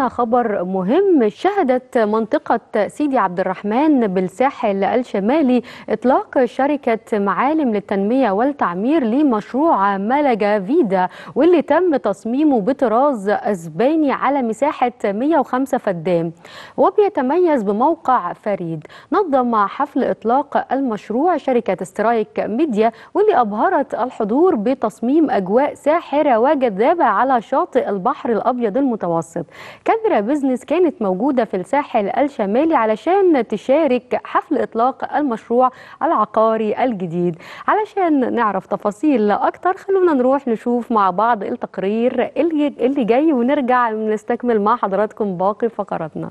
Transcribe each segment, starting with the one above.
معانا خبر مهم شهدت منطقة سيدي عبد الرحمن بالساحل الشمالي إطلاق شركة معالم للتنمية والتعمير لمشروع ملجا فيدا واللي تم تصميمه بطراز أسباني على مساحة 105 فدان وبيتميز بموقع فريد نظم حفل إطلاق المشروع شركة سترايك ميديا واللي أبهرت الحضور بتصميم أجواء ساحرة وجذابة على شاطئ البحر الأبيض المتوسط كاميرا بزنس كانت موجودة في الساحل الشمالي علشان تشارك حفل إطلاق المشروع العقاري الجديد علشان نعرف تفاصيل أكتر خلونا نروح نشوف مع بعض التقرير اللي, اللي جاي ونرجع نستكمل مع حضراتكم باقي فقراتنا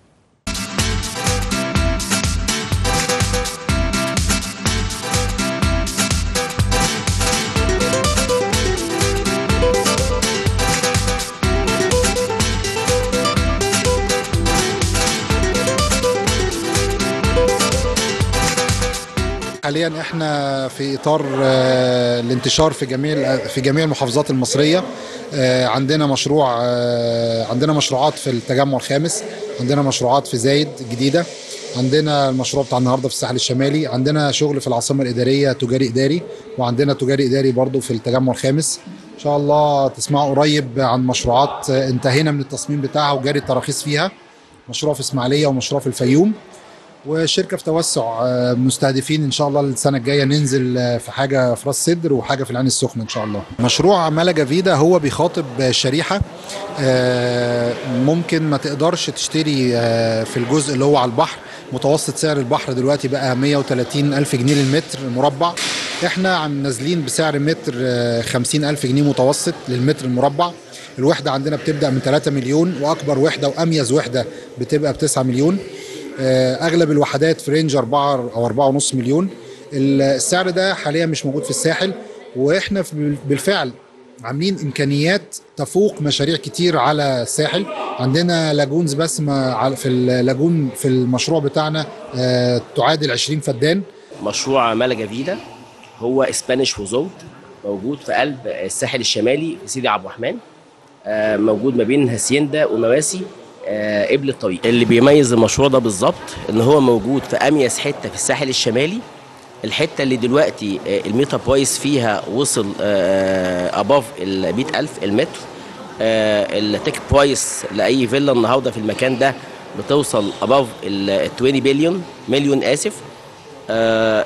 حاليا احنا في اطار آه، الانتشار في جميع في جميع المحافظات المصريه آه، عندنا مشروع آه، عندنا مشروعات في التجمع الخامس عندنا مشروعات في زايد جديده عندنا المشروع بتاع النهارده في الساحل الشمالي عندنا شغل في العاصمه الاداريه تجاري اداري وعندنا تجاري اداري برضو في التجمع الخامس ان شاء الله تسمعوا قريب عن مشروعات انتهينا من التصميم بتاعها وجاري التراخيص فيها مشروع في اسماعيليه ومشروع في الفيوم والشركه في توسع آه، مستهدفين ان شاء الله السنه الجايه ننزل آه، في حاجه في راس سدر وحاجه في العين السخنه ان شاء الله مشروع ملجا فيدا هو بيخاطب شريحه آه، ممكن ما تقدرش تشتري آه، في الجزء اللي هو على البحر متوسط سعر البحر دلوقتي بقى 130 ألف جنيه للمتر المربع احنا عم نازلين بسعر متر آه، 50 ألف جنيه متوسط للمتر المربع الوحدة عندنا بتبدأ من 3 مليون وأكبر وحدة وأميز وحدة بتبقى ب 9 مليون آه، اغلب الوحدات في رينج 4 او 4.5 مليون السعر ده حاليا مش موجود في الساحل واحنا في- بالفعل عاملين امكانيات تفوق مشاريع كتير على الساحل عندنا لاجونز بس ما على- في اللاجون في المشروع بتاعنا آه، تعادل 20 فدان مشروع ملجا فيدا هو اسبانيش وزود موجود في قلب الساحل الشمالي في سيدي عبد الرحمن آه، موجود ما بين هاسيندا ومواسي آه، قبل الطريق اللي بيميز المشروع ده بالظبط ان هو موجود في اميز حته في الساحل الشمالي الحته اللي دلوقتي آه، الميتا برايس فيها وصل اباف ال 100000 المتر آه، التيك برايس لاي فيلا النهارده في المكان ده بتوصل اباف ال 20 بليون مليون اسف آه،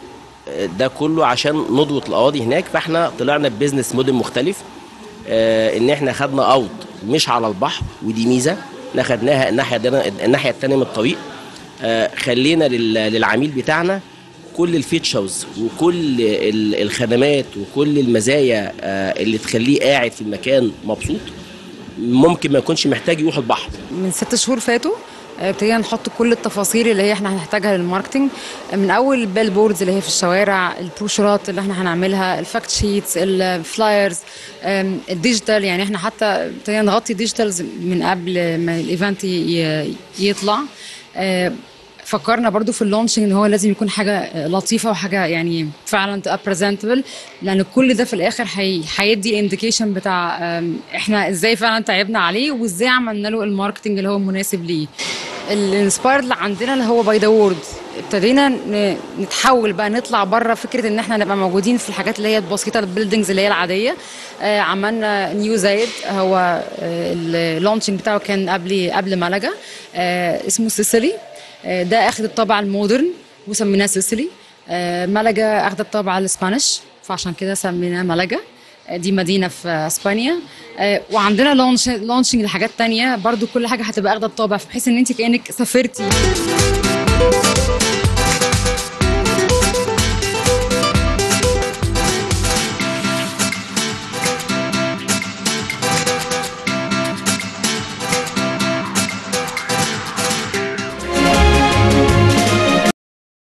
ده كله عشان ندوة الأراضي هناك فاحنا طلعنا ببزنس موديل مختلف آه، ان احنا خدنا ارض مش على البحر ودي ميزه احنا خدناها الناحيه دي الناحيه الثانيه من الطريق آه، خلينا لل- للعميل بتاعنا كل الفيتشرز وكل ال- الخدمات وكل المزايا آه، اللي تخليه قاعد في المكان مبسوط ممكن ما يكونش محتاج يروح البحر من ست شهور فاتوا آه، ابتدينا نحط كل التفاصيل اللي هي احنا هنحتاجها للماركتنج آه، من اول البيل بوردز اللي هي في الشوارع البروشرات اللي احنا هنعملها الفاكت شيتس الفلايرز آم، الديجيتال يعني احنا حتى ابتدينا نغطي ديجيتالز من قبل ما الايفنت ي- يطلع آه، فكرنا برضو في اللونشنج ان هو لازم يكون حاجه لطيفه وحاجه يعني فعلا تبقى بريزنتبل لان كل ده في الاخر هي- هيدي انديكيشن بتاع أم، احنا ازاي فعلا تعبنا عليه وازاي عملنا له الماركتنج اللي هو مناسب ليه الانسبايرد اللي عندنا اللي هو باي ذا وورد ابتدينا ن- نتحول بقى نطلع بره فكره ان احنا نبقى موجودين في الحاجات اللي هي البسيطه البيلدينجز اللي هي العاديه آه، عملنا نيو زايد هو اللونشنج بتاعه كان قبل قبل ملجا آه، اسمه سيسيلي آه، ده اخد الطابع المودرن وسميناه سيسيلي آه، ملجا اخد الطابع الاسبانيش فعشان كده سميناه ملجا آه، دي مدينه في اسبانيا آه، وعندنا لونش لونشنج لحاجات تانية برضو كل حاجه هتبقى اخده الطابع بحيث ان انت كانك سافرتي